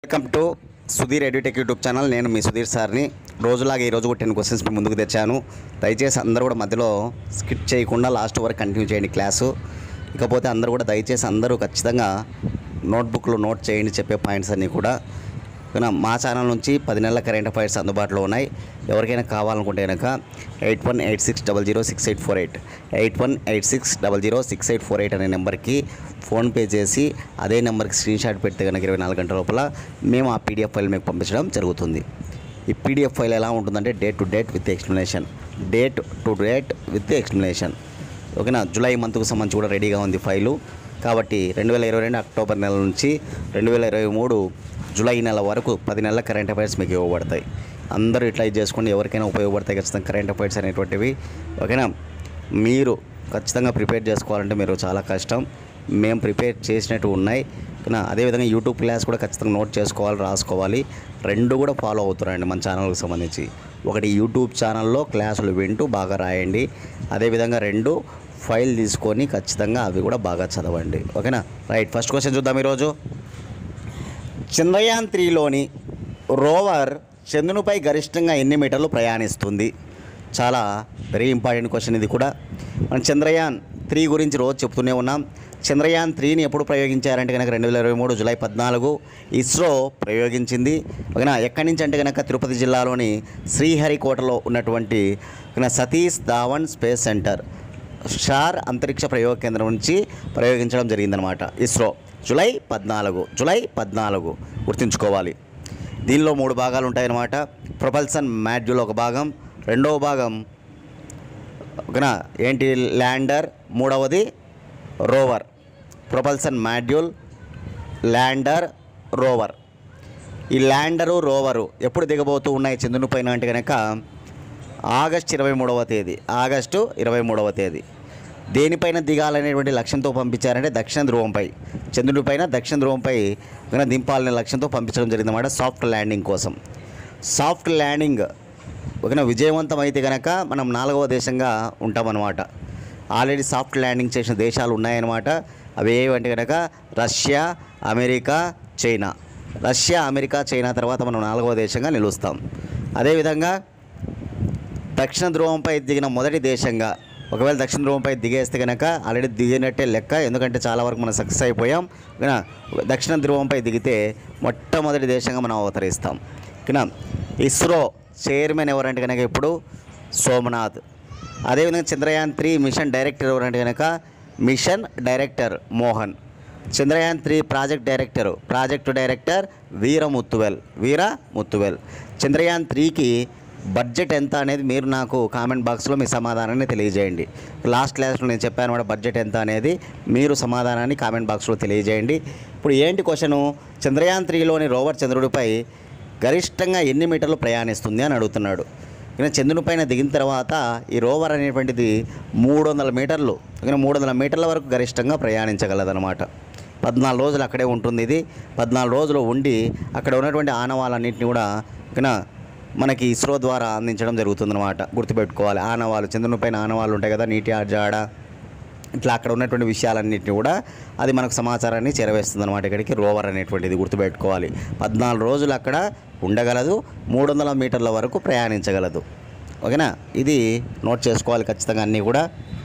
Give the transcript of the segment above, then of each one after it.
welcome to Sudheer edutech YouTube channel నేను మీ సుధీర్ సార్ని రోజులాగా ఈ రోజు కూడా టెన్ క్వశ్చన్స్ మీ ముందుకు తెచ్చాను దయచేసి అందరూ కూడా మధ్యలో స్కిప్ చేయకుండా లాస్ట్ వరకు కంటిన్యూ చేయండి క్లాసు ఇకపోతే అందరూ కూడా దయచేసి అందరూ ఖచ్చితంగా నోట్బుక్లో నోట్ చేయండి చెప్పే పాయింట్స్ అన్నీ కూడా కనుక మా ఛానల్ నుంచి పది నెలల కరెంట్ అఫైర్స్ అందుబాటులో ఉన్నాయి ఎవరికైనా కావాలనుకుంటే కనుక eight one eight six double zero six eight four eight eight one eight six double zero six eight four eight అనే నెంబర్కి ఫోన్పే చేసి అదే నెంబర్కి స్క్రీన్ షాట్ పెడితే కనుక ఇరవై నాలుగు గంటల లోపల మేము ఆ పీడిఎఫ్ ఫైల్ మీకు పంపించడం జరుగుతుంది ఈ పీడిఎఫ్ ఫైల్ ఎలా ఉంటుందంటే date to date with explanation date to date with explanation ఓకేనా జూలై మంత్కు సంబంధించి కూడా రెడీగా ఉంది ఫైలు కాబట్టి రెండు వేల ఇరవై రెండు అక్టోబర్ నెల నుంచి రెండు వేల ఇరవై మూడు జూలై నెల వరకు పది నెలల కరెంట్ అఫైర్స్ మీకు ఇవ్వబడతాయి అందరూ ఇట్లా చేసుకోండి ఎవరికైనా ఉపయోగపడతాయి ఖచ్చితంగా కరెంట్ అఫైర్స్ అనేటువంటివి ఓకేనా మీరు ఖచ్చితంగా ప్రిపేర్ చేసుకోవాలంటే మీరు చాలా కష్టం మేము ప్రిపేర్ చేసినట్టు ఉన్నాయి ఓకేనా అదేవిధంగా యూట్యూబ్ క్లాస్ కూడా ఖచ్చితంగా నోట్ చేసుకోవాలి రాసుకోవాలి రెండు కూడా ఫాలో అవుతున్నారండి మన ఛానల్కి సంబంధించి ఒకటి యూట్యూబ్ ఛానల్లో క్లాసులు వింటూ బాగా రాయండి అదేవిధంగా రెండు ఫైల్ తీసుకొని ఖచ్చితంగా అవి కూడా బాగా చదవండి ఓకేనా రైట్ ఫస్ట్ క్వశ్చన్ చూద్దాం ఈరోజు చంద్రయాన్ త్రీలోని రోవర్ చంద్రునిపై గరిష్టంగా ఎన్ని మీటర్లు ప్రయాణిస్తుంది చాలా వెరీ ఇంపార్టెంట్ క్వశ్చన్ ఇది కూడా మనం చంద్రయాన్ త్రీ గురించి రోజు చెప్తూనే ఉన్నాం చంద్రయాన్ త్రీని ఎప్పుడు ప్రయోగించారంటే కనుక రెండు వేల ఇరవై మూడు జూలై పద్నాలుగు ఇస్రో ప్రయోగించింది ఓకేనా ఎక్కడి నుంచి అంటే కనుక తిరుపతి జిల్లాలోని శ్రీహరికోటలో ఉన్నటువంటి ఓకేనా Satish Dhawan space centre SHAR అంతరిక్ష ప్రయోగ కేంద్రం నుంచి ప్రయోగించడం జరిగిందనమాట ఇస్రో జూలై పద్నాలుగు జూలై పద్నాలుగు గుర్తుంచుకోవాలి దీనిలో మూడు భాగాలు ఉంటాయన్నమాట ప్రొపల్సన్ మాడ్యూల్ ఒక భాగం రెండవ భాగం ఓకేనా ఏంటి ల్యాండర్ మూడవది rover propulsion module lander rover ఈ ల్యాండరు రోవరు ఎప్పుడు దిగబోతూ ఉన్నాయి చంద్రుని పైన అంటే కనుక ఆగస్ట్ ఇరవై మూడవ తేదీ ఆగస్టు ఇరవై మూడవ తేదీ దేనిపైన దిగాలనేటువంటి లక్ష్యంతో పంపించారంటే దక్షిణ ధ్రువంపై చంద్రుడిపైన దక్షిణ ధ్రువంపై కనుక దింపాలనే లక్ష్యంతో పంపించడం జరిగిందన్నమాట సాఫ్ట్ ల్యాండింగ్ కోసం సాఫ్ట్ ల్యాండింగ్ ఓకేనా విజయవంతం అయితే కనుక మనం నాలుగవ దేశంగా ఉంటామన్నమాట ఆల్రెడీ సాఫ్ట్ ల్యాండింగ్ చేసిన దేశాలు ఉన్నాయన్నమాట అవి ఏవంటే కనుక Russia America China Russia America China తర్వాత మనం నాలుగవ దేశంగా నిలుస్తాం అదేవిధంగా దక్షిణ ధ్రువంపై దిగిన మొదటి దేశంగా ఒకవేళ దక్షిణ ధ్రువంపై దిగేస్తే కనుక ఆల్రెడీ దిగినట్టే లెక్క ఎందుకంటే చాలా వరకు మనం సక్సెస్ అయిపోయాం ఓకేనా దక్షిణ ధ్రువంపై దిగితే మొట్టమొదటి దేశంగా మనం అవతరిస్తాం ఓకేనా ఇస్రో చైర్మన్ ఎవరంటే కనుక ఇప్పుడు సోమనాథ్ అదేవిధంగా చంద్రయాన్ త్రీ మిషన్ డైరెక్టర్ ఎవరంటే కనుక mission director Mohan Chandrayaan three project director project director Veera Muthuvel Veera Muthuvel Chandrayaan త్రీకి బడ్జెట్ ఎంత అనేది మీరు నాకు కామెంట్ బాక్స్లో మీ సమాధానాన్ని తెలియజేయండి లాస్ట్ క్లాస్లో నేను చెప్పాను కూడా బడ్జెట్ ఎంత అనేది మీరు సమాధానాన్ని కామెంట్ బాక్స్లో తెలియజేయండి ఇప్పుడు ఏంటి క్వశ్చను చంద్రయాన్ త్రీలోని రోవర్ చంద్రుడిపై గరిష్టంగా ఎన్ని మీటర్లు ప్రయాణిస్తుంది అని అడుగుతున్నాడు ఇక చంద్రుని పైన దిగిన తర్వాత ఈ రోవర్ అనేటువంటిది మూడు వందల మీటర్లు ఇక మూడు వందల మీటర్ల వరకు గరిష్టంగా ప్రయాణించగలదన్నమాట పద్నాలుగు రోజులు అక్కడే ఉంటుంది ఇది పద్నాలుగు రోజులు ఉండి అక్కడ ఉన్నటువంటి ఆనవాళ్ళన్నింటినీ కూడా ఇక మనకి ఇస్రో ద్వారా అందించడం జరుగుతుందన్నమాట గుర్తుపెట్టుకోవాలి ఆనవాళ్ళు చంద్రుని పైన ఆనవాళ్ళు ఉంటాయి కదా నీటి జాడ ఇట్లా అక్కడ ఉన్నటువంటి విషయాలన్నింటినీ కూడా అది మనకు సమాచారాన్ని చేరవేస్తుంది అనమాట ఇక్కడికి రోవర్ అనేటువంటిది గుర్తుపెట్టుకోవాలి పద్నాలుగు రోజులు అక్కడ ఉండగలదు మూడు వందల మీటర్ల వరకు ప్రయాణించగలదు ఓకేనా ఇది నోట్ చేసుకోవాలి ఖచ్చితంగా అన్నీ కూడా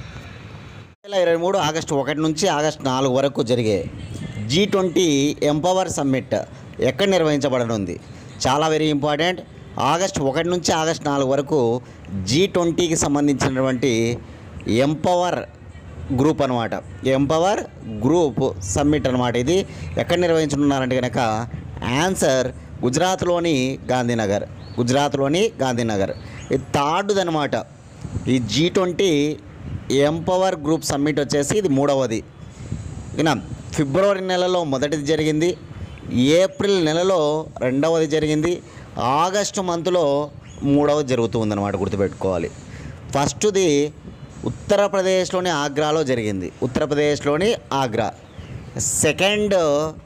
వేల ఇరవై మూడు ఆగస్టు ఒకటి నుంచి ఆగస్టు నాలుగు వరకు జరిగే జీ ట్వంటీ ఎంపవర్ సమ్మిట్ ఎక్కడ నిర్వహించబడనుంది చాలా వెరీ ఇంపార్టెంట్ ఆగస్ట్ ఒకటి నుంచి ఆగస్ట్ నాలుగు వరకు జీ ట్వంటీకి సంబంధించినటువంటి ఎంపవర్ గ్రూప్ అనమాట ఎంపవర్ గ్రూప్ సమ్మిట్ అనమాట ఇది ఎక్కడ నిర్వహించనున్నారంటే కనుక ఆన్సర్ గుజరాత్లోని గాంధీనగర్ గుజరాత్లోని గాంధీనగర్ ఇది థర్డ్ది అనమాట ఈ G twenty empower group summit వచ్చేసి ఇది మూడవది ఇక ఫిబ్రవరి నెలలో మొదటిది జరిగింది ఏప్రిల్ నెలలో రెండవది జరిగింది ఆగస్టు మంత్లో మూడవది జరుగుతూ ఉందన్నమాట గుర్తుపెట్టుకోవాలి ఫస్ట్ది ఉత్తరప్రదేశ్లోని ఆగ్రాలో జరిగింది ఉత్తరప్రదేశ్లోని ఆగ్రా సెకండ్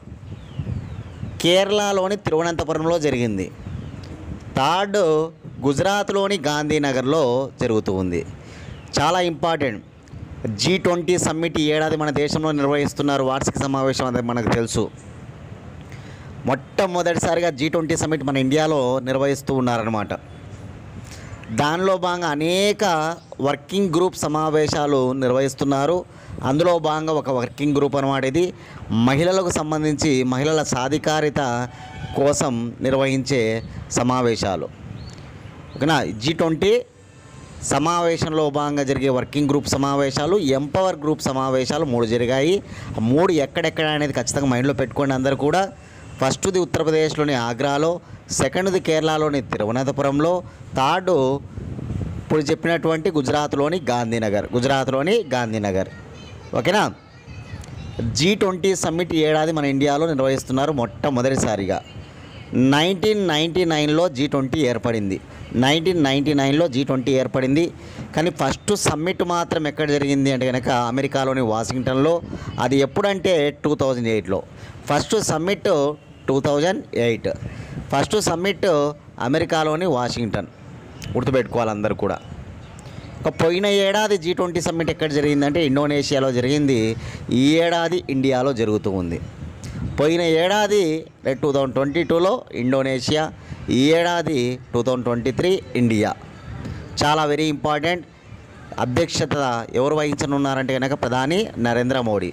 కేరళలోని తిరువనంతపురంలో జరిగింది థర్డ్ గుజరాత్లోని గాంధీనగర్లో జరుగుతూ ఉంది చాలా ఇంపార్టెంట్ జీ ట్వంటీ సమ్మిట్ ఈ ఏడాది మన దేశంలో నిర్వహిస్తున్నారు వార్షిక సమావేశం అనేది మనకు తెలుసు మొట్టమొదటిసారిగా జీ ట్వంటీ సమ్మిట్ మన ఇండియాలో నిర్వహిస్తూ ఉన్నారన్నమాట దానిలో భాగంగా అనేక వర్కింగ్ గ్రూప్ సమావేశాలు నిర్వహిస్తున్నారు అందులో భాగంగా ఒక వర్కింగ్ గ్రూప్ అనమాట ఇది మహిళలకు సంబంధించి మహిళల సాధికారిత కోసం నిర్వహించే సమావేశాలు ఓకేనా జీ ట్వంటీ సమావేశంలో భాగంగా జరిగే వర్కింగ్ గ్రూప్ సమావేశాలు ఎంపవర్ గ్రూప్ సమావేశాలు మూడు జరిగాయి ఆ మూడు ఎక్కడెక్కడ అనేది ఖచ్చితంగా మైండ్లో పెట్టుకోండి అందరు కూడా ఫస్ట్ది ఉత్తరప్రదేశ్లోని ఆగ్రాలో సెకండ్ది కేరళలోని తిరువనంతపురంలో థర్డ్ ఇప్పుడు చెప్పినటువంటి గుజరాత్లోని గాంధీనగర్ గుజరాత్లోని గాంధీనగర్ ఓకేనా జీ ట్వంటీ సమ్మిట్ ఈ ఏడాది మన ఇండియాలో నిర్వహిస్తున్నారు మొట్టమొదటిసారిగా నైన్టీన్ నైంటీ నైన్లో జీ ట్వంటీ ఏర్పడింది నైన్టీన్ నైంటీ నైన్లో జీ ట్వంటీ ఏర్పడింది కానీ ఫస్ట్ సమ్మిట్ మాత్రం ఎక్కడ జరిగింది అంటే కనుక అమెరికాలోని వాషింగ్టన్లో అది ఎప్పుడంటే టూ థౌజండ్ ఎయిట్లో first summit two thousand eight first summit అమెరికాలోని వాషింగ్టన్ గుర్తుపెట్టుకోవాలి అందరూ కూడా ఒక పోయిన ఏడాది జీ ట్వంటీ సమ్మిట్ ఎక్కడ జరిగిందంటే ఇండోనేషియాలో జరిగింది ఈ ఏడాది ఇండియాలో జరుగుతూ ఉంది పోయిన ఏడాది టూ థౌజండ్ ట్వంటీ టూలో ఇండోనేషియా ఈ ఏడాది two thousand twenty three India చాలా వెరీ ఇంపార్టెంట్ అధ్యక్షత ఎవరు వహించనున్నారంటే కనుక ప్రధాని Narendra Modi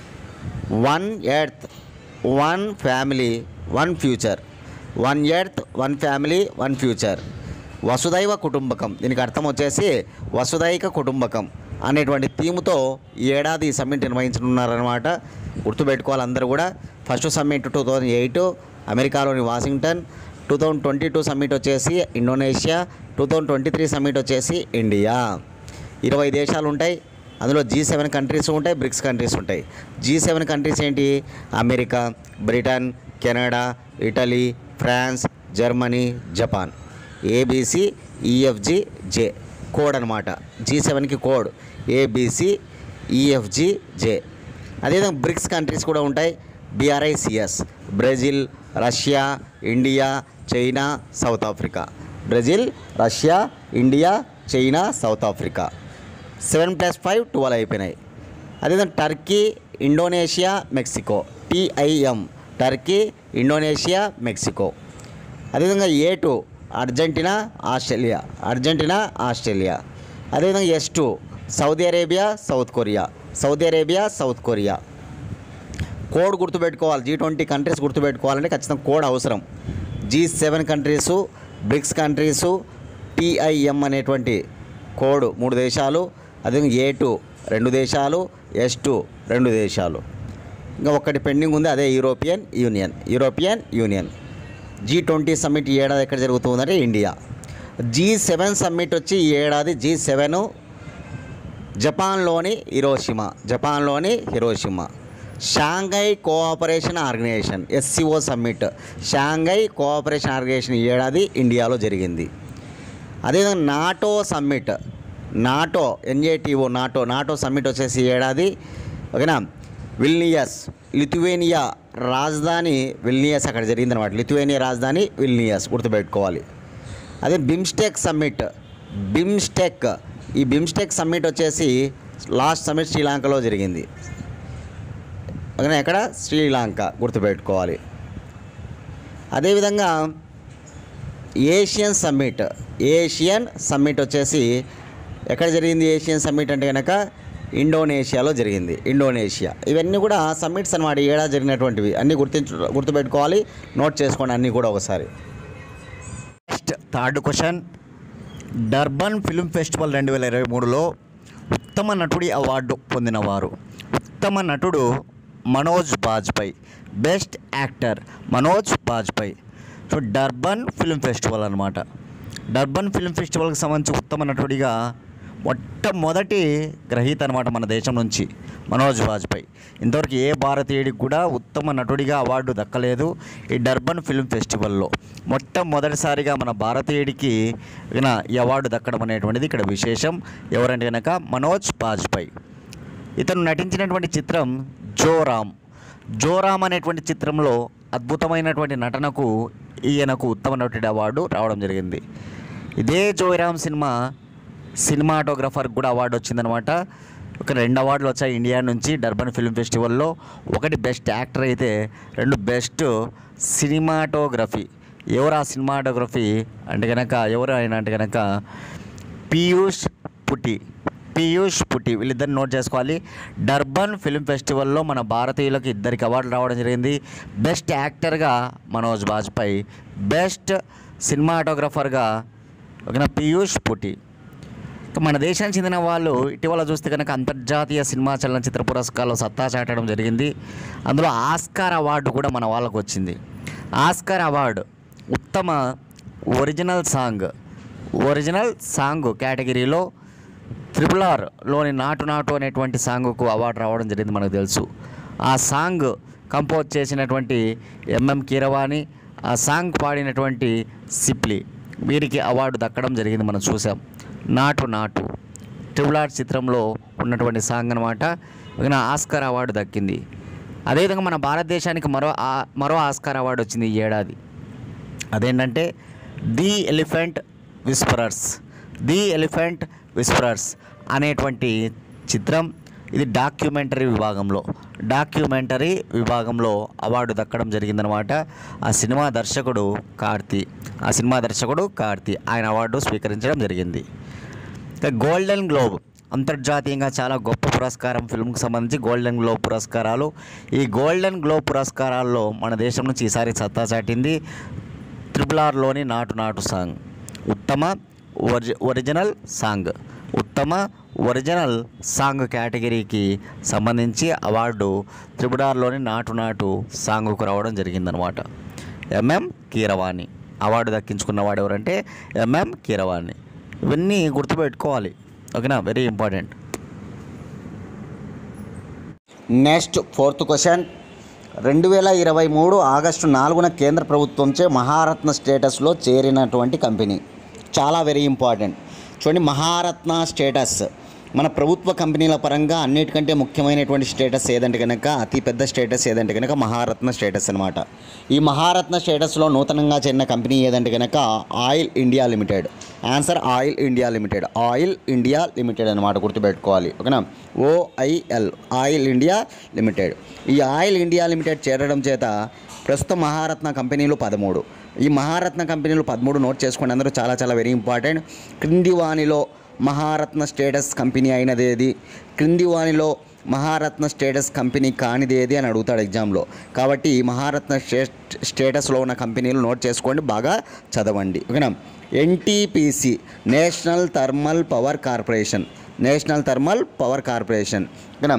one earth one family one future one earth one family one future వసుదైవ కుటుంబకం దీనికి అర్థం వచ్చేసి వసుదైక కుటుంబకం అనేటువంటి థీమ్తో ఈ ఏడాది ఈ సమ్మిట్ నిర్వహించనున్నారనమాట గుర్తుపెట్టుకోవాలి అందరూ కూడా first summit two thousand eight అమెరికాలోని Washington two thousand twenty two summit వచ్చేసి Indonesia two thousand twenty three summit వచ్చేసి ఇండియా ఇరవై దేశాలు ఉంటాయి అందులో జీ సెవెన్ కంట్రీస్ ఉంటాయి బ్రిక్స్ కంట్రీస్ ఉంటాయి జీ సెవెన్ కంట్రీస్ ఏంటి America Britain Canada Italy France Germany Japan ABC EFG J code అనమాట జీ సెవెన్కి కోడ్ ఏబిసి ఈఎఫ్జి జే అదేవిధంగా బ్రిక్స్ కంట్రీస్ కూడా ఉంటాయి BRICS Brazil Russia India China South Africa Brazil Russia India China South Africa seven plus five twelve అయిపోయినాయి అదేవిధంగా Turkey Indonesia Mexico TIM Turkey Indonesia Mexico అదేవిధంగా A two Argentina Australia Argentina Australia అదేవిధంగా S two Saudi Arabia South Korea Saudi Arabia South Korea code గుర్తుపెట్టుకోవాలి G twenty countries గుర్తుపెట్టుకోవాలంటే ఖచ్చితంగా code అవసరం G seven countries BRICS countries TIM అనేటువంటి code మూడు దేశాలు అదేవిధంగా ఏ టూ రెండు దేశాలు ఎస్ టూ రెండు దేశాలు ఇంకా ఒకటి పెండింగ్ ఉంది అదే European union European union G twenty summit ఈ ఏడాది ఎక్కడ జరుగుతుందంటే ఇండియా జీ సెవెన్ సమ్మిట్ వచ్చి ఈ ఏడాది జీ సెవెన్ జపాన్లోని హిరోషిమా జపాన్లోని Hiroshima Shanghai cooperation organisation SCO summit Shanghai cooperation organisation ఈ ఏడాది ఇండియాలో జరిగింది అదేవిధంగా NATO summit NATO NATO NATO NATO summit వచ్చేసి ఈ ఏడాది ఓకేనా విల్నియస్ లిథువేనియా రాజధాని విల్నియస్ అక్కడ జరిగిందనమాట లిథువేనియా రాజధాని విల్నియస్ గుర్తుపెట్టుకోవాలి అదే బిమ్స్టెక్ సమ్మిట్ బిమ్స్టెక్ ఈ బిమ్స్టెక్ సమ్మిట్ వచ్చేసి లాస్ట్ సమ్మిట్ శ్రీలంకలో జరిగింది ఓకేనా ఎక్కడ శ్రీలంక గుర్తుపెట్టుకోవాలి అదేవిధంగా ఏషియన్ సమ్మిట్ ఏషియన్ సమ్మిట్ వచ్చేసి ఎక్కడ జరిగింది ఏషియన్ సమ్మిట్ అంటే కనుక ఇండోనేషియాలో జరిగింది ఇండోనేషియా ఇవన్నీ కూడా సమ్మిట్స్ అనమాట ఈ ఏడాది జరిగినటువంటివి అన్నీ గుర్తించు గుర్తుపెట్టుకోవాలి నోట్ చేసుకోండి అన్నీ కూడా ఒకసారి next third question Durban film festival రెండు వేల ఇరవై మూడులో ఉత్తమ నటుడి అవార్డు పొందినవారు ఉత్తమ నటుడు Manoj Bajpayee best actor Manoj Bajpayee so Durban film festival అనమాట డర్బన్ ఫిల్మ్ ఫెస్టివల్కి సంబంధించి ఉత్తమ నటుడిగా మొట్టమొదటి గ్రహీత అనమాట మన దేశం నుంచి మనోజ్ వాజ్పేయి ఇంతవరకు ఏ భారతీయుడికి కూడా ఉత్తమ నటుడిగా అవార్డు దక్కలేదు ఈ డర్బన్ ఫిల్మ్ ఫెస్టివల్లో మొట్టమొదటిసారిగా మన భారతీయుడికి ఈయన ఈ అవార్డు దక్కడం అనేటువంటిది ఇక్కడ విశేషం ఎవరంటే కనుక మనోజ్ వాజ్పేయి ఇతను నటించినటువంటి చిత్రం జోరామ్ జోరామ్ అనేటువంటి చిత్రంలో అద్భుతమైనటువంటి నటనకు ఈయనకు ఉత్తమ నటుడి అవార్డు రావడం జరిగింది ఇదే జోరామ్ సినిమా సినిమాటోగ్రఫర్ కూడా అవార్డు వచ్చిందనమాట ఒక రెండు అవార్డులు వచ్చాయి ఇండియా నుంచి డర్బన్ ఫిల్మ్ ఫెస్టివల్లో ఒకటి బెస్ట్ యాక్టర్ అయితే రెండు బెస్ట్ సినిమాటోగ్రఫీ ఎవరు ఆ సినిమాటోగ్రఫీ అంటే కనుక ఎవరు ఆయన అంటే కనుక పీయూష్ పుటి పీయూష్ పుటి వీళ్ళిద్దరిని నోట్ చేసుకోవాలి డర్బన్ ఫిల్మ్ ఫెస్టివల్లో మన భారతీయులకు ఇద్దరికి అవార్డులు రావడం జరిగింది బెస్ట్ యాక్టర్గా మనోజ్ బాజ్పేయి బెస్ట్ సినిమాటోగ్రఫర్గా ఓకేనా పీయూష్ పుటి ఇక మన దేశానికి చెందిన వాళ్ళు ఇటీవల చూస్తే కనుక అంతర్జాతీయ సినిమా చలనచిత్ర పురస్కారాలు సత్తా చాటడం జరిగింది అందులో ఆస్కార్ అవార్డు కూడా మన వాళ్ళకు వచ్చింది ఆస్కార్ అవార్డు ఉత్తమ ఒరిజినల్ సాంగ్ ఒరిజినల్ సాంగ్ కేటగిరీలో త్రిపుల్ ఆర్లోని నాటు నాటు అనేటువంటి సాంగ్కు అవార్డు రావడం జరిగింది మనకు తెలుసు ఆ సాంగ్ కంపోజ్ చేసినటువంటి ఎంఎం కీరవాణి ఆ సాంగ్ పాడినటువంటి సిప్లి వీరికి అవార్డు దక్కడం జరిగింది మనం చూసాం నాటు నాటు ట్రిపుల్ ఆర్ చిత్రంలో ఉన్నటువంటి సాంగ్ అనమాట ఈయన ఆస్కార్ అవార్డు దక్కింది అదేవిధంగా మన భారతదేశానికి మరో ఆ- మరో ఆస్కార్ అవార్డు వచ్చింది ఈ ఏడాది అదేంటంటే the elephant whisperers the elephant whisperers అనేటువంటి చిత్రం ఇది డాక్యుమెంటరీ విభాగంలో డాక్యుమెంటరీ విభాగంలో అవార్డు దక్కడం జరిగిందనమాట ఆ సినిమా దర్శకుడు కార్తీ ఆ సినిమా దర్శకుడు కార్తీ ఆయన అవార్డు స్వీకరించడం జరిగింది ఇక గోల్డెన్ గ్లోబ్ అంతర్జాతీయంగా చాలా గొప్ప పురస్కారం ఫిల్మ్కి సంబంధించి గోల్డెన్ గ్లోబ్ పురస్కారాలు ఈ గోల్డెన్ గ్లోబ్ పురస్కారాల్లో మన దేశం నుంచి ఈసారి సత్తా చాటింది త్రిపుల్ ఆర్లోని నాటు నాటు సాంగ్ ఉత్తమ ఒరిజి ఒరిజినల్ సాంగ్ ఉత్తమ ఒరిజినల్ సాంగ్ కేటగిరీకి సంబంధించి అవార్డు త్రిపుల్ ఆర్లోని నాటు నాటు సాంగ్కు రావడం జరిగిందనమాట ఎంఎం కీరవాణి అవార్డు దక్కించుకున్నవాడు ఎవరంటే ఎంఎం కీరవాణి ఇవన్నీ గుర్తుపెట్టుకోవాలి ఓకేనా very important next fourth question రెండు వేల ఇరవై మూడు ఆగస్టు నాలుగున కేంద్ర ప్రభుత్వంచే మహారత్న స్టేటస్లో చేరినటువంటి కంపెనీ చాలా వెరీ ఇంపార్టెంట్ చూడండి మహారత్న స్టేటస్ మన ప్రభుత్వ కంపెనీల పరంగా అన్నిటికంటే ముఖ్యమైనటువంటి స్టేటస్ ఏదంటే కనుక అతి పెద్ద స్టేటస్ ఏదంటే కనుక మహారత్న స్టేటస్ అనమాట ఈ మహారత్న స్టేటస్లో నూతనంగా చేరిన కంపెనీ ఏదంటే కనుక oil India limited answer oil India limited oil India limited అనమాట గుర్తుపెట్టుకోవాలి ఓకేనా ఓఐఎల్ ఆయిల్ ఇండియా లిమిటెడ్ ఈ ఆయిల్ ఇండియా లిమిటెడ్ చేరడం చేత ప్రస్తుతం మహారత్న కంపెనీలు పదమూడు ఈ మహారత్న కంపెనీలు పదమూడు నోట్ చేసుకోండి అందరూ చాలా చాలా వెరీ ఇంపార్టెంట్ క్రింది వానిలో మహారత్న స్టేటస్ కంపెనీ అయినది ఏది క్రింది వానిలో మహారత్న స్టేటస్ కంపెనీ కానిది ఏది అని అడుగుతాడు ఎగ్జామ్లో కాబట్టి ఈ మహారత్న స్టే స్టేటస్లో ఉన్న కంపెనీలు నోట్ చేసుకోండి బాగా చదవండి ఓకేనా NTPC national thermal power corporation national thermal power corporation ఓకేనా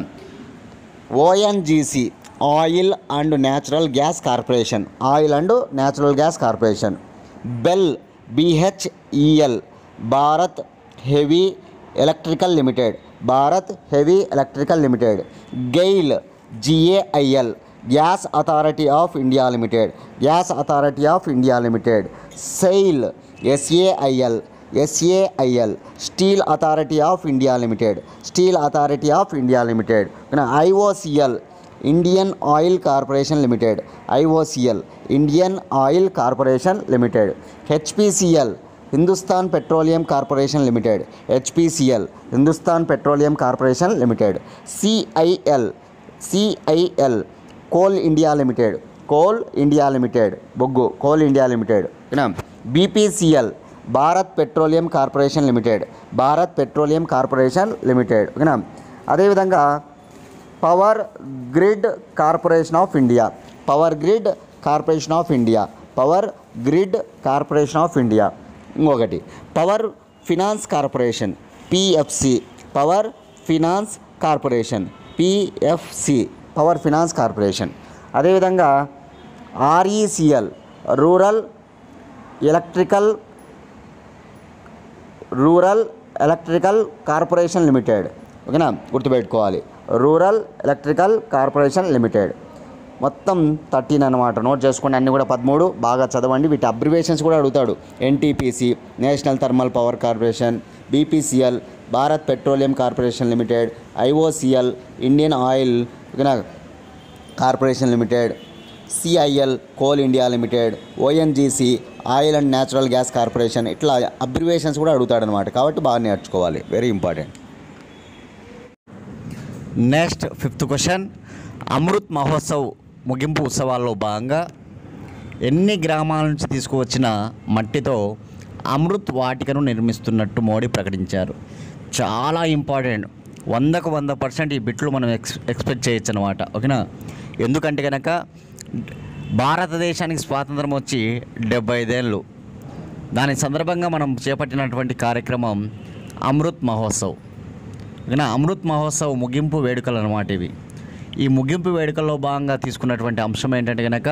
ONGC oil and natural gas corporation oil and natural gas corporation BHEL BHEL Bharat heavy electrical limited Bharat heavy electrical limited GAIL GAIL gas authority of India limited gas authority of India limited SAIL SAIL SAIL steel authority of India limited steel authority of India limited IOCL Indian oil corporation limited IOCL Indian oil corporation limited HPCL Hindustan petroleum corporation limited HPCL Hindustan petroleum corporation limited CIL CIL coal India limited coal India limited బొగ్గు coal India limited ఓకేనా BPCL Bharat petroleum corporation limited Bharat petroleum corporation limited ఓకేనా అదేవిధంగా power grid corporation of India power grid corporation of India power grid corporation of India ఇంకొకటి power finance corporation PFC power finance corporation PFC power finance corporation అదేవిధంగా RECL rural electrical rural electrical corporation limited ఓకేనా గుర్తుపెట్టుకోవాలి rural electrical corporation limited మొత్తం thirteen అనమాట note చేసుకోండి అన్నీ కూడా పదమూడు బాగా చదవండి వీటి అబ్రివేషన్స్ కూడా అడుగుతాడు NTPC national thermal power corporation BPCL Bharat petroleum corporation limited IOCL Indian oil ఓకేనా corporation limited CIL coal India limited ONGC oil and natural gas corporation ఇట్లా అబ్రివేషన్స్ కూడా అడుగుతాడనమాట కాబట్టి బాగా నేర్చుకోవాలి very important next fifth question Amrit Mahotsav ముగింపు ఉత్సవాల్లో భాగంగా ఎన్ని గ్రామాల నుంచి తీసుకువచ్చిన మట్టితో అమృత్ వాటికను నిర్మిస్తున్నట్టు మోడీ ప్రకటించారు చాలా ఇంపార్టెంట్ వందకు వంద పర్సెంట్ ఈ బిట్లు మనం ఎక్స్ ఎక్స్పెక్ట్ చేయొచ్చు అనమాట ఓకేనా ఎందుకంటే కనుక భారతదేశానికి స్వాతంత్రం వచ్చి డెబ్బై ఐదేళ్ళు దాని సందర్భంగా మనం చేపట్టినటువంటి కార్యక్రమం అమృత్ మహోత్సవ్ ఓకేనా అమృత్ మహోత్సవ్ ముగింపు వేడుకలు అనమాట ఇవి ఈ ముగింపు వేడుకల్లో భాగంగా తీసుకున్నటువంటి అంశం ఏంటంటే కనుక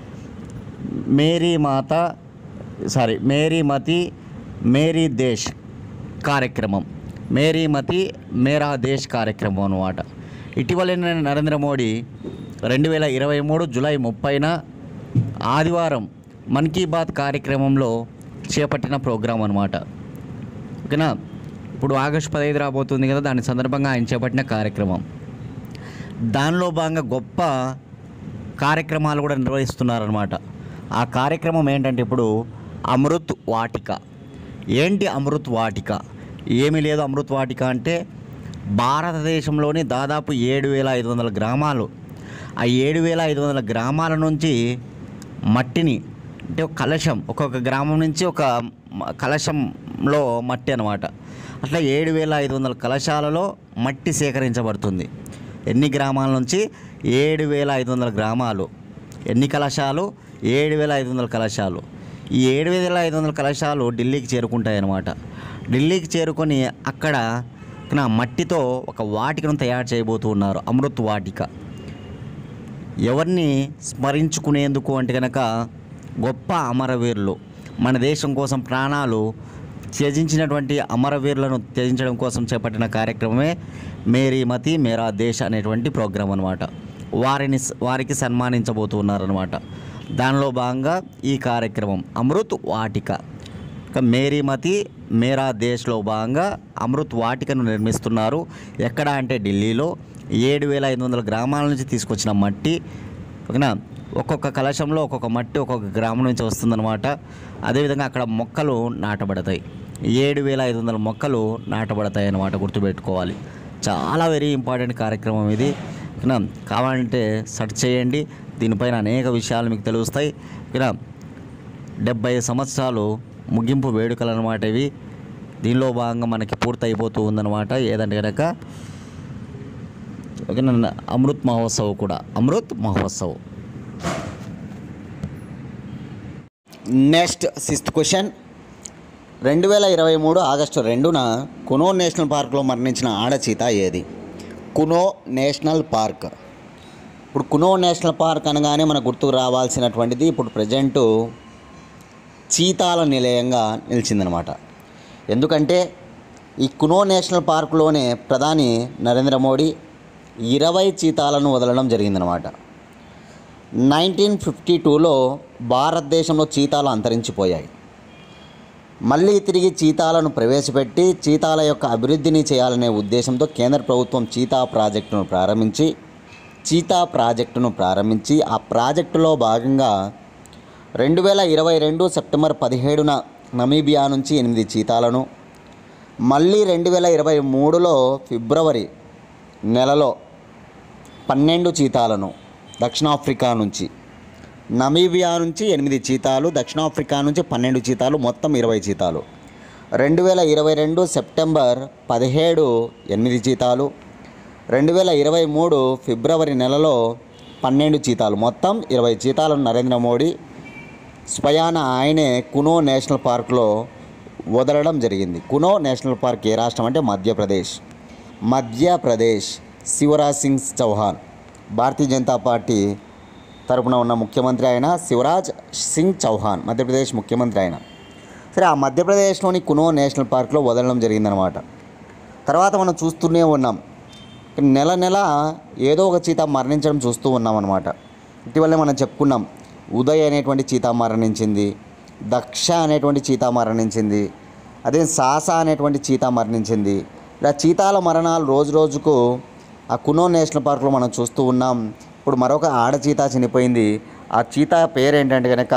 మేరీ మాత సారీ మేరీ మతి మేరీ దేశ్ కార్యక్రమం మేరీ మతి మేరా దేశ్ కార్యక్రమం అనమాట ఇటీవల నరేంద్ర మోడీ రెండు వేల ఇరవై మూడు జూలై ముప్పైన ఆదివారం మన్ కీ బాత్ కార్యక్రమంలో చేపట్టిన ప్రోగ్రాం అనమాట ఓకేనా ఇప్పుడు ఆగస్టు పదహైదు రాబోతుంది కదా దాని సందర్భంగా ఆయన చేపట్టిన కార్యక్రమం దానిలో భాగంగా గొప్ప కార్యక్రమాలు కూడా నిర్వహిస్తున్నారనమాట ఆ కార్యక్రమం ఏంటంటే ఇప్పుడు అమృత్ వాటిక ఏంటి అమృత్ వాటిక ఏమీ లేదు అమృత్ వాటిక అంటే భారతదేశంలోని దాదాపు ఏడు వేల ఐదు వందల గ్రామాలు ఆ ఏడు వేల ఐదు వందల గ్రామాల నుంచి మట్టిని అంటే ఒక కలశం ఒక్కొక్క గ్రామం నుంచి ఒక మ- కలశంలో మట్టి అనమాట అట్లా ఏడు వేల ఐదు వందల కలశాలలో మట్టి సేకరించబడుతుంది ఎన్ని గ్రామాల నుంచి ఏడు వేల ఐదు వందల గ్రామాలు ఎన్ని కలశాలు ఏడు వేల ఐదు వందల కలశాలు ఈ ఏడు వేల ఐదు వందల కలశాలు ఢిల్లీకి చేరుకుంటాయి అన్నమాట ఢిల్లీకి చేరుకొని అక్కడ నా మట్టితో ఒక వాటికను తయారు చేయబోతూ ఉన్నారు అమృత్ వాటిక ఎవరిని స్మరించుకునేందుకు అంటే కనుక గొప్ప అమరవీరులు మన దేశం కోసం ప్రాణాలు త్యజించినటువంటి అమరవీరులను త్యజించడం కోసం చేపట్టిన కార్యక్రమమే మేరీ మతి మేరా దేశ్ అనేటువంటి ప్రోగ్రాం అనమాట వారిని వారికి సన్మానించబోతున్నారనమాట దానిలో భాగంగా ఈ కార్యక్రమం అమృత్ వాటిక ఇక మేరీ మతి మేరా దేశ్లో భాగంగా అమృత్ వాటికను నిర్మిస్తున్నారు ఎక్కడ అంటే ఢిల్లీలో ఏడు వేల ఐదు వందల గ్రామాల నుంచి తీసుకొచ్చిన మట్టి ఓకేనా ఒక్కొక్క కలశంలో ఒక్కొక్క మట్టి ఒక్కొక్క గ్రామం నుంచి వస్తుందన్నమాట అదేవిధంగా అక్కడ మొక్కలు నాటబడతాయి ఏడు వేల ఐదు వందల మొక్కలు నాటబడతాయి అన్నమాట గుర్తుపెట్టుకోవాలి చాలా వెరీ ఇంపార్టెంట్ కార్యక్రమం ఇది ఓకేనా కావాలంటే సెర్చ్ చేయండి దీనిపైన అనేక విషయాలు మీకు తెలుస్తాయి ఓకేనా డెబ్బై సంవత్సరాలు ముగింపు వేడుకలు అనమాట ఇవి దీనిలో భాగంగా మనకి పూర్తి అయిపోతూ ఉందన్నమాట ఏదంటే కనుక ఓకేనా అమృత్ మహోత్సవ్ కూడా Amrit Mahotsav next sixth question రెండు వేల ఇరవై మూడు ఆగస్టు రెండున కునో నేషనల్ పార్క్లో మరణించిన ఆడచీత ఏది కునో నేషనల్ పార్క్ ఇప్పుడు కునో నేషనల్ పార్క్ అనగానే మనకు గుర్తుకు రావాల్సినటువంటిది ఇప్పుడు ప్రజెంటు చీతాల నిలయంగా నిలిచిందనమాట ఎందుకంటే ఈ కునో నేషనల్ పార్కులోనే ప్రధాని నరేంద్ర మోడీ ఇరవై చీతాలను వదలడం జరిగిందనమాట నైన్టీన్ ఫిఫ్టీ టూలో భారతదేశంలో చీతాలు అంతరించిపోయాయి మళ్ళీ తిరిగి చీతాలను ప్రవేశపెట్టి చీతాల యొక్క అభివృద్ధిని చేయాలనే ఉద్దేశంతో కేంద్ర ప్రభుత్వం చీతా ప్రాజెక్టును ప్రారంభించి చీతా ప్రాజెక్టును ప్రారంభించి ఆ ప్రాజెక్టులో భాగంగా రెండు వేల ఇరవై రెండు సెప్టెంబర్ పదిహేడున నమీబియా నుంచి ఎనిమిది చీతాలను మళ్ళీ రెండు వేల ఇరవై మూడులో ఫిబ్రవరి నెలలో పన్నెండు చీతాలను దక్షిణాఫ్రికా నుంచి నమీబియా నుంచి ఎనిమిది చీతాలు దక్షిణాఫ్రికా నుంచి పన్నెండు చీతాలు మొత్తం ఇరవై చీతాలు రెండు వేల ఇరవై రెండు సెప్టెంబర్ పదిహేడు ఎనిమిది చీతాలు రెండు వేల ఇరవై మూడు ఫిబ్రవరి నెలలో పన్నెండు చీతాలు మొత్తం ఇరవై చీతాలను నరేంద్ర మోడీ స్వయాన ఆయనే కునో నేషనల్ పార్క్లో వదలడం జరిగింది కునో నేషనల్ పార్క్ ఏ రాష్ట్రం అంటే మధ్యప్రదేశ్ మధ్యప్రదేశ్ శివరాజ్ సింగ్ చౌహాన్ భారతీయ జనతా పార్టీ తరపున ఉన్న ముఖ్యమంత్రి ఆయన శివరాజ్ సింగ్ చౌహాన్ మధ్యప్రదేశ్ ముఖ్యమంత్రి ఆయన సరే ఆ మధ్యప్రదేశ్లోని కునో నేషనల్ పార్క్లో వదలడం జరిగిందనమాట తర్వాత మనం చూస్తూనే ఉన్నాం నెల నెల ఏదో ఒక చీత మరణించడం చూస్తూ ఉన్నాం అనమాట ఇటీవలే మనం చెప్పుకున్నాం ఉదయ్ అనేటువంటి చీత మరణించింది దక్ష అనేటువంటి చీత మరణించింది అదే సాసా అనేటువంటి చీత మరణించింది ఇలా చీతాల మరణాలు రోజు రోజుకు ఆ కునో నేషనల్ పార్క్లో మనం చూస్తూ ఉన్నాం ఇప్పుడు మరొక ఆడ చీత చనిపోయింది ఆ చీత పేరు ఏంటంటే కనుక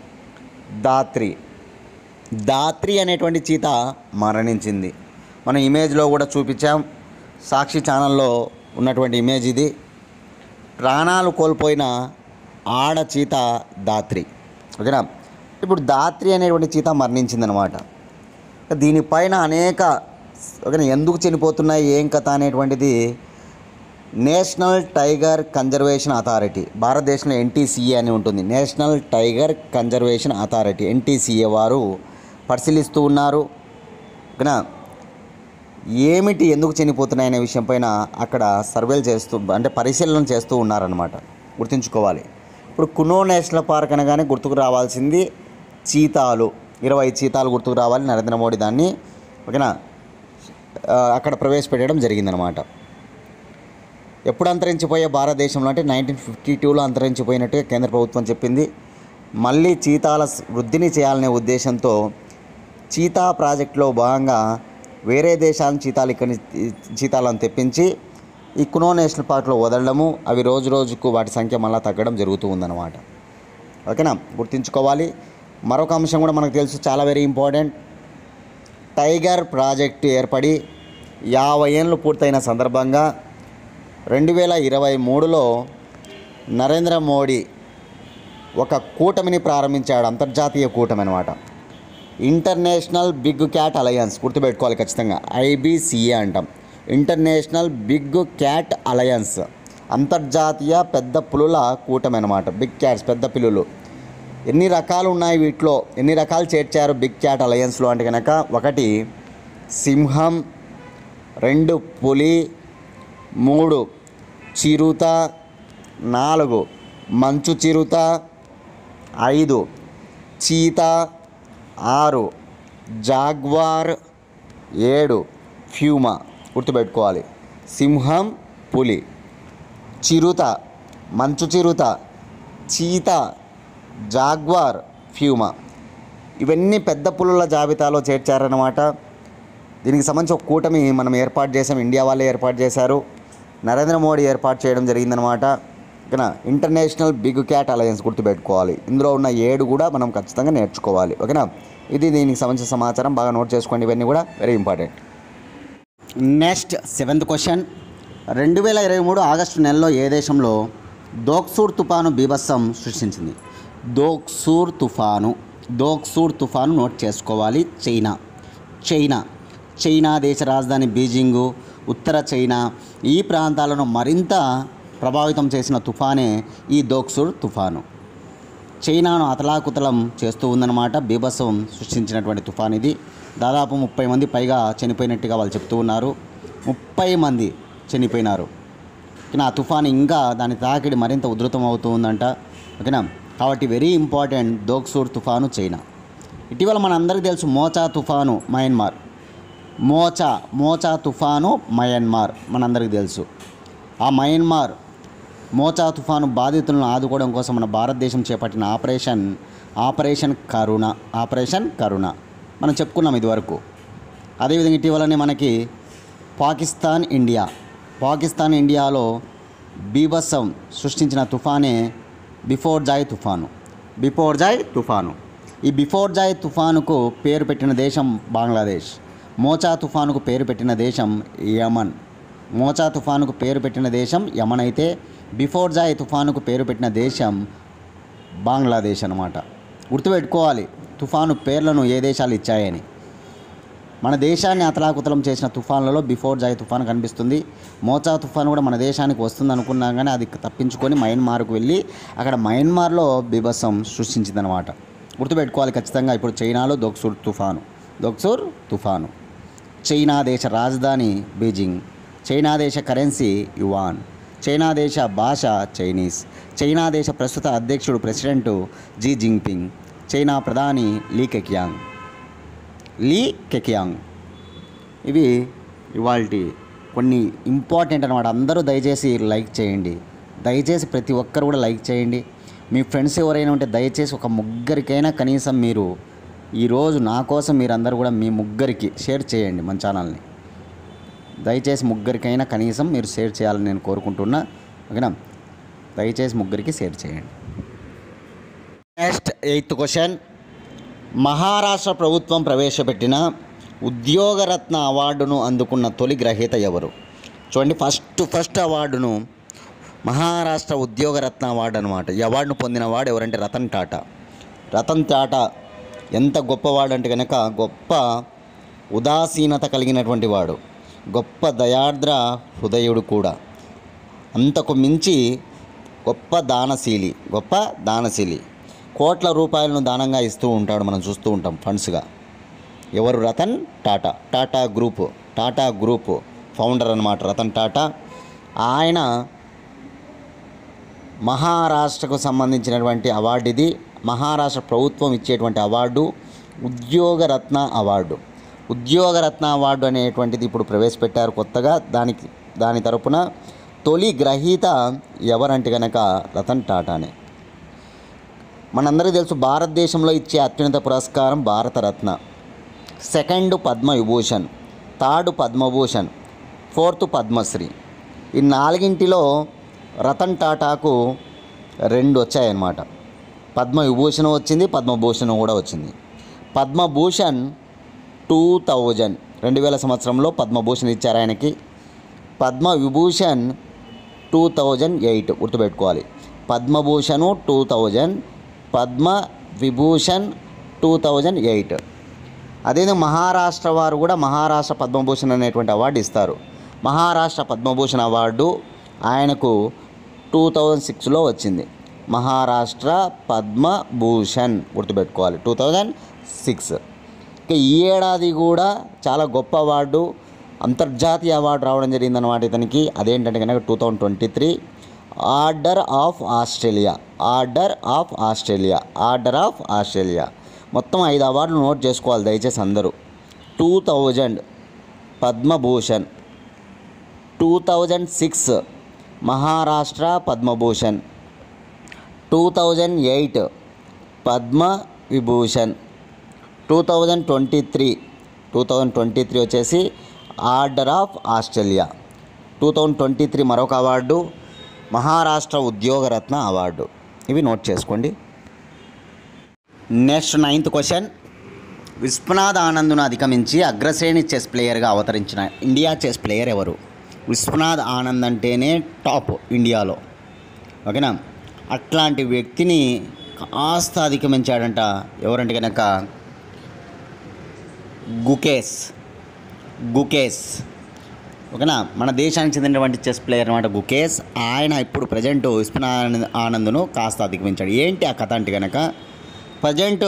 దాత్రి దాత్రి అనేటువంటి చీత మరణించింది మనం ఇమేజ్లో కూడా చూపించాం సాక్షి ఛానల్లో ఉన్నటువంటి ఇమేజ్ ఇది ప్రాణాలు కోల్పోయిన ఆడ చీత దాత్రి ఓకేనా ఇప్పుడు దాత్రి అనేటువంటి చీత మరణించిందనమాట దీనిపైన అనేక ఓకేనా ఎందుకు చనిపోతున్నాయి ఏం కథ అనేటువంటిది నేషనల్ టైగర్ కన్జర్వేషన్ అథారిటీ భారతదేశంలో ఎన్టీసీఏ అని ఉంటుంది national tiger conservation authority NTCA వారు పరిశీలిస్తూ ఉన్నారు ఓకేనా ఏమిటి ఎందుకు చనిపోతున్నాయి అనే విషయం పైన అక్కడ సర్వేలు చేస్తూ అంటే పరిశీలన చేస్తూ ఉన్నారనమాట గుర్తుంచుకోవాలి ఇప్పుడు కునో నేషనల్ పార్క్ అనగానే గుర్తుకు రావాల్సింది చీతాలు ఇరవై చీతాలు గుర్తుకు రావాలి నరేంద్ర మోడీ దాన్ని ఓకేనా ఆ, అక్కడ ప్రవేశపెట్టడం జరిగిందనమాట ఎప్పుడు అంతరించిపోయే భారతదేశంలో అంటే నైన్టీన్ ఫిఫ్టీ టూలో అంతరించిపోయినట్టుగా కేంద్ర ప్రభుత్వం చెప్పింది మళ్ళీ చీతాల స్- వృద్ధిని చేయాలనే ఉద్దేశంతో చీతా ప్రాజెక్టులో భాగంగా వేరే దేశాల చీతాలు ఇక్కడి చీతాలను తెప్పించి ఈ కునో నేషనల్ పార్క్లో వదలడము అవి రోజు రోజుకు వాటి సంఖ్య మళ్ళీ తగ్గడం జరుగుతూ ఉందన్నమాట ఓకేనా గుర్తుంచుకోవాలి మరొక అంశం కూడా మనకు తెలుసు చాలా వెరీ ఇంపార్టెంట్ టైగర్ ప్రాజెక్టు ఏర్పడి యాభై ఏళ్ళు పూర్తయిన సందర్భంగా రెండు వేల ఇరవై మూడులో నరేంద్ర మోడీ ఒక కూటమిని ప్రారంభించాడు అంతర్జాతీయ కూటమి అనమాట ఇంటర్నేషనల్ బిగ్ క్యాట్ అలయన్స్ గుర్తుపెట్టుకోవాలి ఖచ్చితంగా ఐబీసీఏ అంటాం ఇంటర్నేషనల్ బిగ్ క్యాట్ అలయన్స్ అంతర్జాతీయ పెద్ద పులుల కూటమి అనమాట బిగ్ క్యాట్స్ పెద్ద పిల్లులు ఎన్ని రకాలు ఉన్నాయి వీటిలో ఎన్ని రకాలు చేర్చారు బిగ్ క్యాట్ అలయన్స్లో అంటే కనుక ఒకటి సింహం రెండు పులి మూడు చిరుత నాలుగు మంచు చిరుత ఐదు చీత ఆరు జాగ్వార్ ఏడు ఫ్యూమా గుర్తుపెట్టుకోవాలి సింహం పులి చిరుత మంచు చిరుత చీత జాగ్వార్ ఫ్యూమా ఇవన్నీ పెద్ద పులుల జాబితాలో చేర్చారన్నమాట దీనికి సంబంధించి ఒక కూటమి మనం ఏర్పాటు చేసాం ఇండియా వాళ్ళే ఏర్పాటు చేశారు నరేంద్ర మోడీ ఏర్పాటు చేయడం జరిగిందనమాట ఓకేనా ఇంటర్నేషనల్ బిగ్ క్యాట్ అలయన్స్ గుర్తుపెట్టుకోవాలి ఇందులో ఉన్న ఏడు కూడా మనం ఖచ్చితంగా నేర్చుకోవాలి ఓకేనా ఇది దీనికి సంబంధించిన సమాచారం బాగా నోట్ చేసుకోండి ఇవన్నీ కూడా very important next seventh question రెండు వేల ఇరవై మూడు ఆగస్టు నెలలో ఏ దేశంలో దోక్సూర్ తుఫాను బీభత్సం సృష్టించింది దోక్సూర్ తుఫాను దోక్సూర్ తుఫాను నోట్ చేసుకోవాలి చైనా చైనా చైనా దేశ రాజధాని బీజింగు ఉత్తర చైనా ఈ ప్రాంతాలను మరింత ప్రభావితం చేసిన తుఫానే ఈ దోక్సూర్ తుఫాను చైనాను అతలాకుతలం చేస్తూ ఉందన్నమాట బీభత్సం సృష్టించినటువంటి తుఫాన్ ఇది దాదాపు ముప్పై మంది పైగా చనిపోయినట్టుగా వాళ్ళు చెప్తూ ఉన్నారు ముప్పై మంది చనిపోయినారు ఓకేనా ఆ తుఫాన్ ఇంకా దాని తాకిడి మరింత ఉధృతం అవుతూ ఉందంట ఓకేనా కాబట్టి వెరీ ఇంపార్టెంట్ దోక్సూర్ తుఫాను చైనా ఇటీవల మనందరికీ తెలుసు మోచా తుఫాను మయన్మార్ మోచా మోచా తుఫాను మయన్మార్ మనందరికీ తెలుసు ఆ మయన్మార్ మోచా తుఫాను బాధితులను ఆదుకోవడం కోసం మన భారతదేశం చేపట్టిన operation operation Karuna operation Karuna మనం చెప్పుకున్నాం ఇదివరకు అదేవిధంగా ఇటీవలనే మనకి పాకిస్తాన్ ఇండియా పాకిస్తాన్ ఇండియాలో బీభత్సం సృష్టించిన తుఫానే బిఫోర్ జాయ్ తుఫాను బిఫోర్ జాయ్ తుఫాను ఈ బిఫోర్ జాయ్ తుఫానుకు పేరు పెట్టిన దేశం బంగ్లాదేశ్ మోచా తుఫానుకు పేరు పెట్టిన దేశం యమన్ మోచా తుఫానుకు పేరు పెట్టిన దేశం యమన్ అయితే బిఫోర్ జాయ్ తుఫానుకు పేరు పెట్టిన దేశం బంగ్లాదేశ్ అనమాట గుర్తుపెట్టుకోవాలి తుఫాను పేర్లను ఏ దేశాలు ఇచ్చాయని మన దేశాన్ని అతలాకుతలం చేసిన తుఫాన్లలో బిఫోర్ జాయ్ తుఫాన్ కనిపిస్తుంది మోచా తుఫాన్ కూడా మన దేశానికి వస్తుంది అనుకున్నాం కానీ అది తప్పించుకొని మయన్మార్కు వెళ్ళి అక్కడ మయన్మార్లో బీభత్సం సృష్టించిందనమాట గుర్తుపెట్టుకోవాలి ఖచ్చితంగా ఇప్పుడు చైనాలో దొక్సూర్ తుఫాను దొక్సూర్ తుఫాను చైనా దేశ రాజధాని బీజింగ్ చైనా దేశ కరెన్సీ యువాన్ చైనా దేశ భాష చైనీస్ చైనా దేశ ప్రస్తుత అధ్యక్షుడు ప్రెసిడెంట్ జీ జింగ్పింగ్ చైనా ప్రధాని లీ కెకియాంగ్ లీ కెకియాంగ్ ఇవి ఇవాళ కొన్ని ఇంపార్టెంట్ అనమాట అందరూ దయచేసి లైక్ చేయండి దయచేసి ప్రతి ఒక్కరు కూడా లైక్ చేయండి మీ ఫ్రెండ్స్ ఎవరైనా ఉంటే దయచేసి ఒక ముగ్గురికైనా కనీసం మీరు ఈరోజు నా కోసం మీరందరూ కూడా మీ ముగ్గురికి షేర్ చేయండి మన ఛానల్ని దయచేసి ముగ్గురికైనా కనీసం మీరు షేర్ చేయాలని నేను కోరుకుంటున్నా ఓకేనా దయచేసి ముగ్గురికి షేర్ చేయండి నెక్స్ట్ ఎయిత్ క్వశ్చన్ మహారాష్ట్ర ప్రభుత్వం ప్రవేశపెట్టిన ఉద్యోగరత్న అవార్డును అందుకున్న తొలి గ్రహీత ఎవరు చూడండి ఫస్ట్ ఫస్ట్ అవార్డును మహారాష్ట్ర ఉద్యోగరత్న అవార్డు అనమాట ఈ అవార్డును పొందినవాడు ఎవరంటే రతన్ టాటా రతన్ టాటా ఎంత గొప్పవాడు అంటే కనుక గొప్ప ఉదాసీనత కలిగినటువంటి వాడు గొప్ప దయార్ద్ర హృదయుడు కూడా అంతకు మించి గొప్ప దానశీలి గొప్ప దానశీలి కోట్ల రూపాయలను దానంగా ఇస్తూ ఉంటాడు మనం చూస్తూ ఉంటాం ఫండ్స్గా ఎవరు Ratan Tata Tata group Tata group founder అనమాట రతన్ టాటా ఆయన మహారాష్ట్రకు సంబంధించినటువంటి అవార్డు ఇది మహారాష్ట్ర ప్రభుత్వం ఇచ్చేటువంటి award Udyog Ratna award Udyog Ratna award అనేటువంటిది ఇప్పుడు ప్రవేశపెట్టారు కొత్తగా దానికి దాని తరపున తొలి గ్రహీత ఎవరంటే కనుక రతన్ టాటానే మనందరికీ తెలుసు భారతదేశంలో ఇచ్చే అత్యున్నత పురస్కారం Bharat Ratna second Padma Vibhushan third Padma Bhushan fourth Padma Shri ఈ నాలుగింటిలో రతన్ టాటాకు రెండు వచ్చాయన్నమాట పద్మ విభూషణ్ వచ్చింది పద్మభూషణ్ కూడా వచ్చింది పద్మభూషణ్ టూ థౌజండ్ రెండు వేల సంవత్సరంలో పద్మభూషణ్ ఇచ్చారు ఆయనకి Padma Vibhushan two thousand eight గుర్తుపెట్టుకోవాలి Padma Bhushan two thousand Padma Vibhushan two thousand eight అదేవిధంగా మహారాష్ట్ర వారు కూడా మహారాష్ట్ర పద్మభూషణ్ అనేటువంటి అవార్డు ఇస్తారు మహారాష్ట్ర పద్మభూషణ్ అవార్డు ఆయనకు టూ థౌజండ్ సిక్స్లో వచ్చింది మహారాష్ట్ర పద్మభూషణ్ గుర్తుపెట్టుకోవాలి టూ థౌజండ్ సిక్స్ ఇక ఈ ఏడాది కూడా చాలా గొప్ప అవార్డు అంతర్జాతీయ అవార్డు రావడం జరిగిందన్నమాట ఇతనికి అదేంటంటే కనుక two thousand twenty three order of Australia order of Australia order of Australia మొత్తం ఐదు అవార్డులు నోట్ చేసుకోవాలి దయచేసి అందరూ two thousand Padma Bhushan two thousand six Maharashtra Padma Bhushan two thousand eight Padma Vibhushan two thousand twenty three two thousand twenty three వచ్చేసి order of Australia two thousand twenty three మరొక award Maharashtra Udyog Ratna award ఇవి note చేసుకోండి నెక్స్ట్ నైన్త్ క్వశ్చన్ విశ్వనాథ్ ఆనంద్ను అధిగమించి అగ్రశ్రేణి చెస్ ప్లేయర్గా అవతరించిన ఇండియా చెస్ ప్లేయర్ ఎవరు విశ్వనాథ్ ఆనంద్ అంటేనే టాప్ ఇండియాలో ఓకేనా అట్లాంటి వ్యక్తిని కాస్త అధిగమించాడంట ఎవరంటే కనుక గుకేస్ గుకేస్ ఓకేనా మన దేశానికి చెందినటువంటి చెస్ ప్లేయర్ అనమాట గుకేస్ ఆయన ఇప్పుడు ప్రజెంట్ విశ్వనాథ్ ఆనంద్ను కాస్త అధిగమించాడు ఏంటి ఆ కథ అంటే కనుక ప్రజెంట్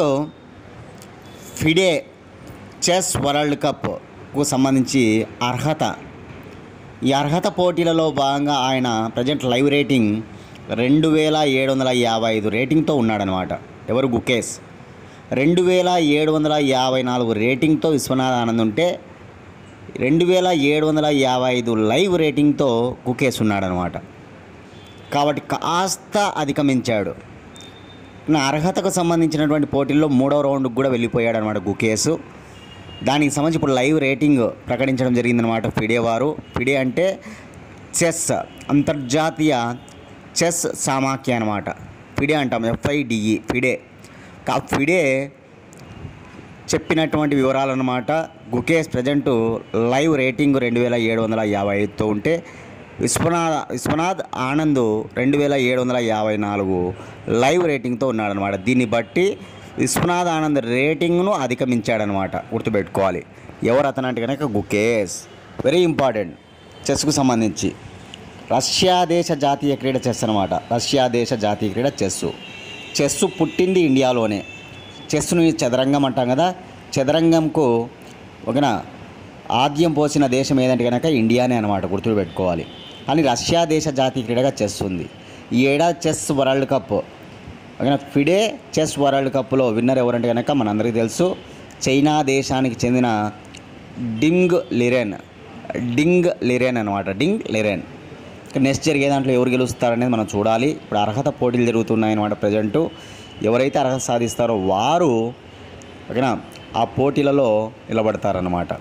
ఫిడే చెస్ వరల్డ్ కప్కు సంబంధించి అర్హత ఈ అర్హత పోటీలలో భాగంగా ఆయన ప్రజెంట్ లైవ్ రేటింగ్ రెండు వేల ఏడు వందల యాభై ఐదు రేటింగ్తో ఉన్నాడనమాట ఎవరు గుకేస్ రెండు వేల ఏడు వందల యాభై నాలుగు రేటింగ్తో విశ్వనాథ్ ఆనంద్ ఉంటే రెండు వేల ఏడు వందల యాభై ఐదు లైవ్ రేటింగ్తో గుకేస్ ఉన్నాడనమాట కాబట్టి కాస్త అధిగమించాడు నా అర్హతకు సంబంధించినటువంటి పోటీల్లో మూడో రౌండ్కి కూడా వెళ్ళిపోయాడు అనమాట గుకేసు దానికి సంబంధించి ఇప్పుడు లైవ్ రేటింగ్ ప్రకటించడం జరిగిందనమాట ఫిడే వారు ఫిడే అంటే చెస్ అంతర్జాతీయ చెస్ సామాఖ్య అనమాట ఫిడే అంటాం ఎఫ్ఐడిఈ ఫిడే కా ఫిడే చెప్పినటువంటి వివరాలు అనమాట గుకేష్ ప్రజెంట్ లైవ్ రేటింగ్ రెండు వేల ఏడు వందల యాభై ఐదుతో ఉంటే విశ్వనాథ్ విశ్వనాథ్ ఆనంద్ రెండు వేల ఏడు వందల యాభై నాలుగు లైవ్ రేటింగ్తో ఉన్నాడనమాట దీన్ని బట్టి విశ్వనాథ్ ఆనంద్ రేటింగ్ను అధిగమించాడనమాట గుర్తుపెట్టుకోవాలి ఎవరు అతను అంటే కనుక గుకేష్ వెరీ ఇంపార్టెంట్ చెస్కు సంబంధించి రష్యా దేశ జాతీయ క్రీడ చెస్ అనమాట రష్యా దేశ జాతీయ క్రీడ చెస్సు చెస్సు పుట్టింది ఇండియాలోనే చెస్సును చదరంగం అంటాం కదా చదరంగంకు ఓకేనా ఆద్యం పోసిన దేశం ఏదంటే కనుక ఇండియానే అనమాట గుర్తుపెట్టుకోవాలి కానీ రష్యా దేశ జాతీయ క్రీడగా చెస్ ఉంది ఈ ఏడాది చెస్ వరల్డ్ కప్ ఓకేనా ఫిడే చెస్ వరల్డ్ కప్లో విన్నర్ ఎవరంటే కనుక మనందరికీ తెలుసు చైనా దేశానికి చెందిన డింగ్ లిరెన్ డింగ్ లిరెన్ అనమాట డింగ్ లిరెన్ నెక్స్ట్ జరిగే దాంట్లో ఎవరు గెలుస్తారనేది మనం చూడాలి ఇప్పుడు అర్హత పోటీలు జరుగుతున్నాయి అనమాట ప్రజెంట్ ఎవరైతే అర్హత సాధిస్తారో వారు ఓకేనా ఆ పోటీలలో నిలబడతారన్నమాట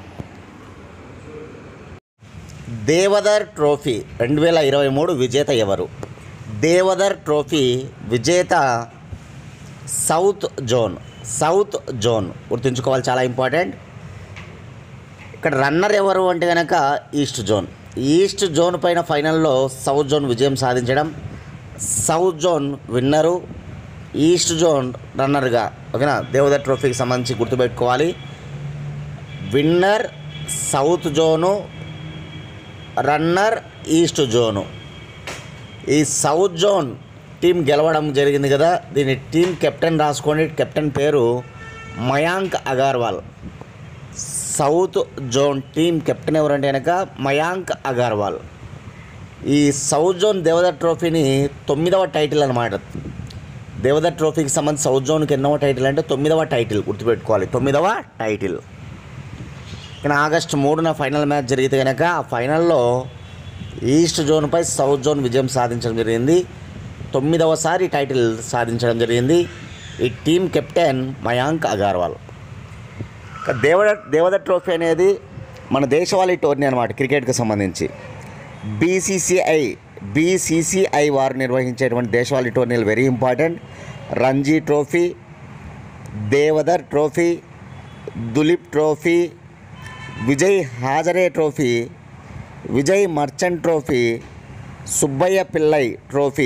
దేవదర్ ట్రోఫీ రెండు వేల ఇరవై మూడు విజేత ఎవరు దేవదర్ ట్రోఫీ విజేత సౌత్ జోన్ సౌత్ జోన్ గుర్తుంచుకోవాలి చాలా ఇంపార్టెంట్ ఇక్కడ రన్నర్ ఎవరు అంటే కనుక ఈస్ట్ జోన్ ఈస్ట్ జోన్ పైన ఫైనల్లో సౌత్ జోన్ విజయం సాధించడం south zone winner east zone రన్నర్గా ఓకేనా దేవద ట్రోఫీకి సంబంధించి గుర్తుపెట్టుకోవాలి winner south zone runner east zone ఈ సౌత్ జోన్ టీం గెలవడం జరిగింది కదా దీని టీం కెప్టెన్ రాసుకోండి కెప్టెన్ పేరు Mayank Agarwal south zone team captain ఎవరంటే కనుక మయాంక్ అగర్వాల్ ఈ సౌత్ జోన్ దేవద ట్రోఫీని తొమ్మిదవ టైటిల్ అనమాట దేవద ట్రోఫీకి సంబంధించి సౌత్ జోన్కి ఎన్నవ టైటిల్ అంటే తొమ్మిదవ టైటిల్ గుర్తుపెట్టుకోవాలి తొమ్మిదవ టైటిల్ కానీ ఆగస్టు మూడున ఫైనల్ మ్యాచ్ జరిగితే కనుక ఆ ఫైనల్లో ఈస్ట్ జోన్పై సౌత్ జోన్ విజయం సాధించడం జరిగింది తొమ్మిదవసారి టైటిల్ సాధించడం జరిగింది ఈ టీం కెప్టెన్ మయాంక్ అగర్వాల్ ఇక దేవద దేవద ట్రోఫీ అనేది మన దేశవాళీ టోర్నీ అనమాట క్రికెట్కి సంబంధించి బీసీసీఐ బీసీసీఐ వారు నిర్వహించేటువంటి దేశవాళీ టోర్నీలు very important Ranji trophy Deodhar trophy Duleep trophy Vijay Hazare trophy Vijay Merchant trophy Subbaiah Pillai trophy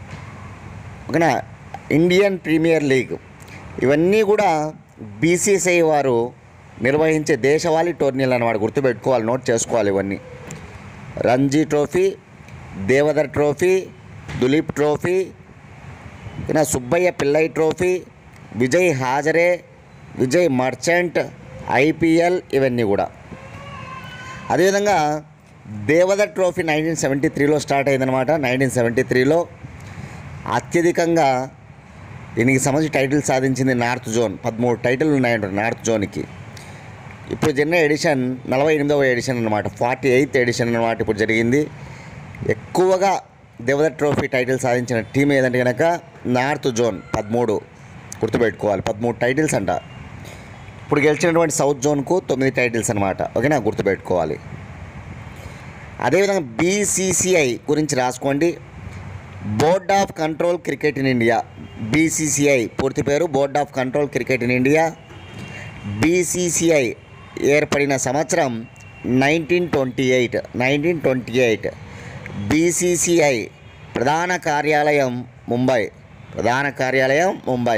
ఓకేనా ఇండియన్ ప్రీమియర్ లీగ్ ఇవన్నీ కూడా బీసీసీఐ వారు నిర్వహించే దేశవాళీ టోర్నీలు అన్నమాట గుర్తుపెట్టుకోవాలి నోట్ చేసుకోవాలి ఇవన్నీ Ranji trophy Deodhar trophy Duleep trophy ఓకేనా సుబ్బయ్య పిల్లై ట్రోఫీ విజయ్ హాజరే విజయ్ మర్చెంట్ ఐపీఎల్ ఇవన్నీ కూడా అదేవిధంగా దేవద ట్రోఫీ నైన్టీన్ సెవెంటీ త్రీలో స్టార్ట్ అయిందనమాట నైన్టీన్ సెవెంటీ త్రీలో అత్యధికంగా దీనికి సంబంధించి టైటిల్ సాధించింది నార్త్ జోన్ పదమూడు టైటిల్ ఉన్నాయంట నార్త్ జోన్కి ఇప్పుడు జరిగిన ఎడిషన్ నలభై ఎనిమిదవ ఎడిషన్ అనమాట ఫార్టీ ఎయిత్ ఎడిషన్ అనమాట ఇప్పుడు జరిగింది ఎక్కువగా దేవద ట్రోఫీ టైటిల్ సాధించిన టీం ఏదంటే కనుక నార్త్ జోన్ పదమూడు గుర్తుపెట్టుకోవాలి పదమూడు టైటిల్స్ అంట ఇప్పుడు గెలిచినటువంటి సౌత్ జోన్కు తొమ్మిది టైటిల్స్ అనమాట ఓకేనా గుర్తుపెట్టుకోవాలి అదేవిధంగా బీసీసీఐ గురించి రాసుకోండి board of control cricket in India BCCI పూర్తి పేరు board of control cricket in India BCCI ఏర్పడిన సంవత్సరం nineteen twenty eight nineteen twenty eight BCCI ప్రధాన కార్యాలయం ముంబై ప్రధాన కార్యాలయం ముంబై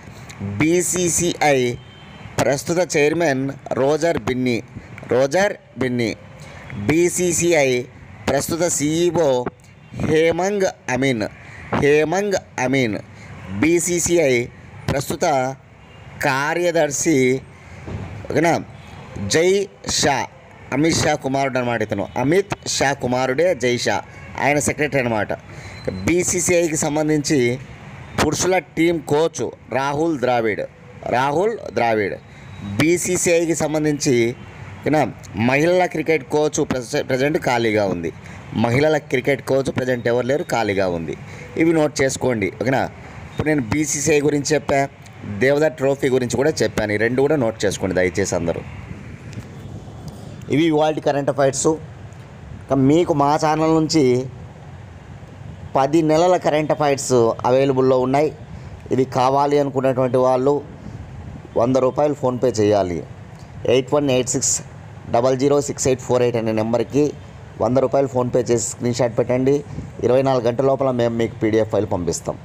బీసీసీఐ ప్రస్తుత చైర్మన్ రోజర్ బిన్నీ రోజర్ బిన్నీ బీసీసీఐ ప్రస్తుత సీఈఓ హేమంగ్ అమీన్ హేమంగ్ అమీన్ బీసీసీఐ ప్రస్తుత కార్యదర్శి ఓకేనా జై షా అమిత్ షా కుమారుడు అనమాట ఇతను అమిత్ షా కుమారుడే జై షా ఆయన సెక్రటరీ అనమాట బీసీసీఐకి సంబంధించి పురుషుల టీం కోచ్ రాహుల్ ద్రావిడ్ రాహుల్ ద్రావిడ్ బీసీసీఐకి సంబంధించి ఓకేనా మహిళల క్రికెట్ కోచ్ ప్రజ ప్రజెంట్ ఖాళీగా ఉంది మహిళల క్రికెట్ కోచ్ ప్రజెంట్ ఎవరు లేరు ఖాళీగా ఉంది ఇవి నోట్ చేసుకోండి ఓకేనా ఇప్పుడు నేను బీసీసీఐ గురించి చెప్పా దేవదా ట్రోఫీ గురించి కూడా చెప్పాను ఈ రెండు కూడా నోట్ చేసుకోండి దయచేసి అందరూ ఇవి ఇవాళ కరెంట్ అఫైర్స్ మీకు మా ఛానల్ నుంచి పది నెలల కరెంట్ అఫైర్స్ అవైలబుల్లో ఉన్నాయి ఇది కావాలి అనుకున్నటువంటి వాళ్ళు వంద రూపాయలు ఫోన్పే చేయాలి eight one eight six double zero six eight four eight అనే నెంబర్కి వంద రూపాయలు ఫోన్పే చేసి స్క్రీన్ షాట్ పెట్టండి ఇరవై నాలుగు గంటల లోపల మేము మీకు పీడిఎఫ్ ఫైల్ పంపిస్తాం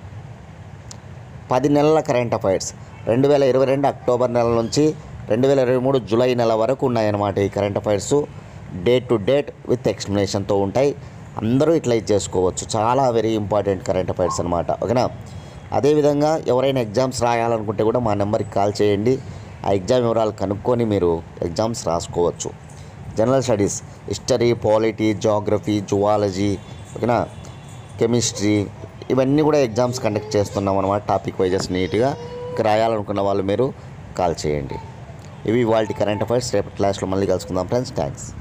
పది నెలల కరెంట్ అఫైర్స్ రెండు వేల ఇరవై రెండు అక్టోబర్ నెల నుంచి రెండు వేల ఇరవై మూడు జూలై నెల వరకు ఉన్నాయన్నమాట ఈ current affairs date to date with ఎక్స్ప్లెనేషన్తో ఉంటాయి అందరూ ఇట్లా ఇది చేసుకోవచ్చు చాలా వెరీ ఇంపార్టెంట్ కరెంట్ అఫైర్స్ అనమాట ఓకేనా అదేవిధంగా ఎవరైనా ఎగ్జామ్స్ రాయాలనుకుంటే కూడా మా నెంబర్కి కాల్ చేయండి ఆ ఎగ్జామ్ వివరాలు కనుక్కొని మీరు ఎగ్జామ్స్ రాసుకోవచ్చు general studies history polity geography zoology ఓకేనా కెమిస్ట్రీ ఇవన్నీ కూడా ఎగ్జామ్స్ కండక్ట్ చేస్తున్నాం అనమాట టాపిక్ వైజెస్ నీట్గా ఇంకా రాయాలనుకున్న వాళ్ళు మీరు కాల్ చేయండి ఇవి వాళ్ళ కరెంట్ అఫైర్స్ రేపు క్లాస్లో మళ్ళీ కలుసుకుందాం ఫ్రెండ్స్ థ్యాంక్స్